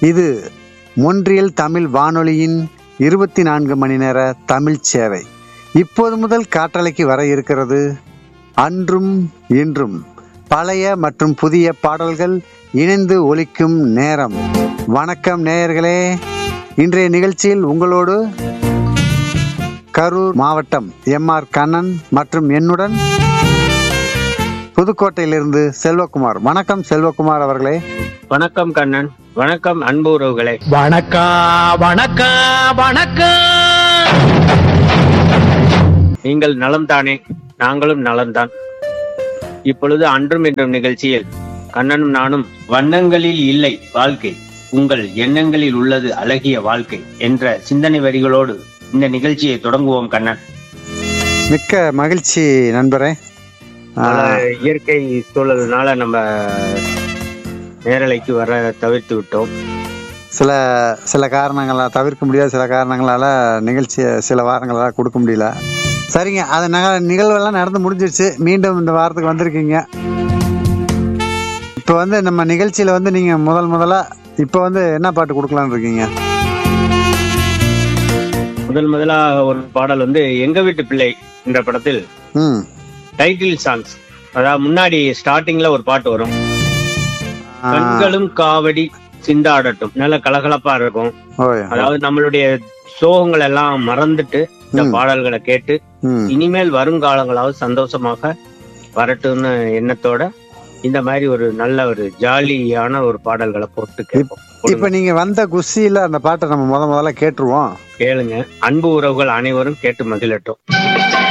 இது மொன்றியல் தமிழ் வானொலியின் இருபத்தி நான்கு மணி நேர தமிழ் சேவை இப்போது முதல் காற்றலைக்கு வர இருக்கிறது அன்றும் இன்றும் பழைய மற்றும் புதிய பாடல்கள் இணைந்து ஒலிக்கும் நேரம் வணக்கம் நேயர்களே இன்றைய நிகழ்ச்சியில் உங்களோடு கரூர் மாவட்டம் எம் ஆர் கண்ணன் மற்றும் என்னுடன் புதுக்கோட்டையிலிருந்து செல்வகுமார் வணக்கம் செல்வகுமார் அவர்களே வணக்கம் கண்ணன் வணக்கம் அன்பு உறவுகளே வணக்கம் வணக்கம் வணக்கம் நீங்கள் நலம் தானே நாங்களும் நலம்தான் இப்பொழுது அன்றும் இன்றும் நிகழ்ச்சியில் கண்ணனும் நானும் வண்ணங்களில் இல்லை வாழ்க்கை உங்கள் எண்ணங்களில் உள்ளது அழகிய வாழ்க்கை என்ற சிந்தனை வரிகளோடு இந்த நிகழ்ச்சியை தொடங்குவோம் கண்ணன் மிக்க மகிழ்ச்சி நண்பரே பல இயற்கை சூழல்னால நம்ம நேரலைக்கு வர தவிர்த்து விட்டோம் சில சில காரணங்களால் தவிர்க்க முடியாத சில காரணங்களால நிகழ்ச்சியை சில வாரங்களால கொடுக்க முடியல சரிங்க அது நக- நிகழ்வெல்லாம் நடந்து முடிஞ்சிருச்சு மீண்டும் இந்த வாரத்துக்கு வந்திருக்கீங்க இப்போ வந்து நம்ம நிகழ்ச்சியில வந்து நீங்க முதல் முதலா இப்போ வந்து என்ன பாட்டு கொடுக்கலான்னு இருக்கீங்க முதல் முதலா ஒரு பாடல் வந்து எங்க வீட்டு பிள்ளை என்ற படத்தில் ம் டைட்டில் சாங்ஸ் அதாவது முன்னாடி ஸ்டார்டிங்ல ஒரு பாட்டு வரும் ஆ, கண்களும் காவடி சிந்தாடட்டும் நல்ல கலகலப்பா இருக்கும் ஓய் அதாவது நம்மளுடைய சோகங்கள் எல்லாம் மறந்துட்டு இந்த ம். பாடல்களை கேட்டு ம் இனிமேல் வருங்காலங்களாவது சந்தோஷமாக வரட்டும்னு எண்ணத்தோட இந்த மாதிரி ஒரு நல்ல ஒரு ஜாலியான ஒரு பாடல்களை போட்டு கேட்போம் இப்போ நீங்க வந்த குஷியில அந்த பாட்டை நம்ம முத முதல்ல கேட்டுருவோம் கேளுங்க அன்பு உறவுகள் அனைவரும் கேட்டு மகிழட்டும்